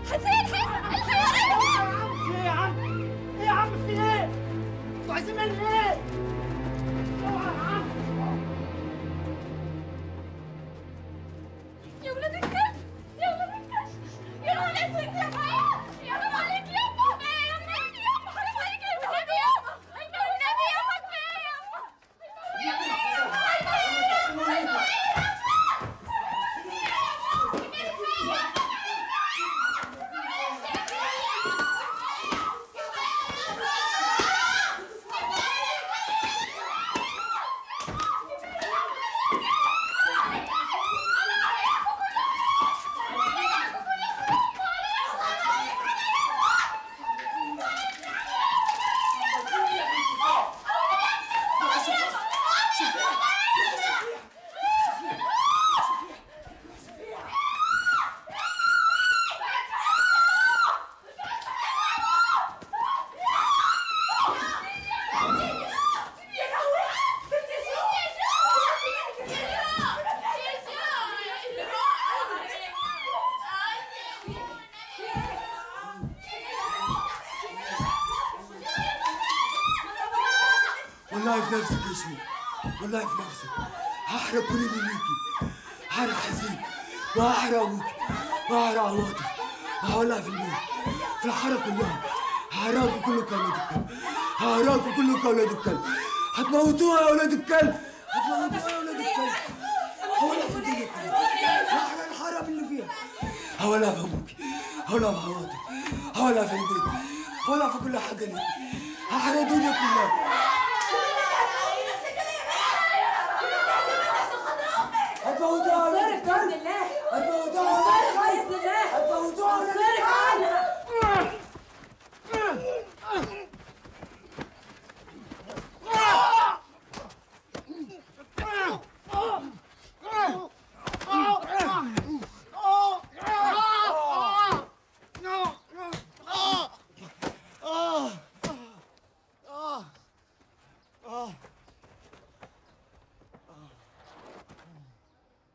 حسين حسين الحياة ايه يا عم ايه يا عم في ايه انتوا عايزين مني ايه اوعى يا عم يا ولاد الكلب يا ولاد الكلب يا نهار اسود يا حياة يا حرام عليك يابا يا النبي يابا حرام عليك يا النبي يابا النبي يابا كفاية والله في نفسك يا شو والله في نفسك هحرق كل اللي ليكي هحرق حسين وهحرق ابوك وهحرق عواطف وهولع في البيت في الحاره كلها هحرقكم كلكم يا ولاد الكلب هحرقكم كلكم يا ولاد الكلب هتموتوها يا ولاد الكلب هتموتوها يا ولاد الكلب هولع في الدنيا كلها وهحرق الحرام اللي فيها هولع في ابوكي هولع في عواطف هولع في البيت هولع في كل حاجه ليكي هحرق الدنيا كلها هتموتوها يا ولاد الكلب هتموتوها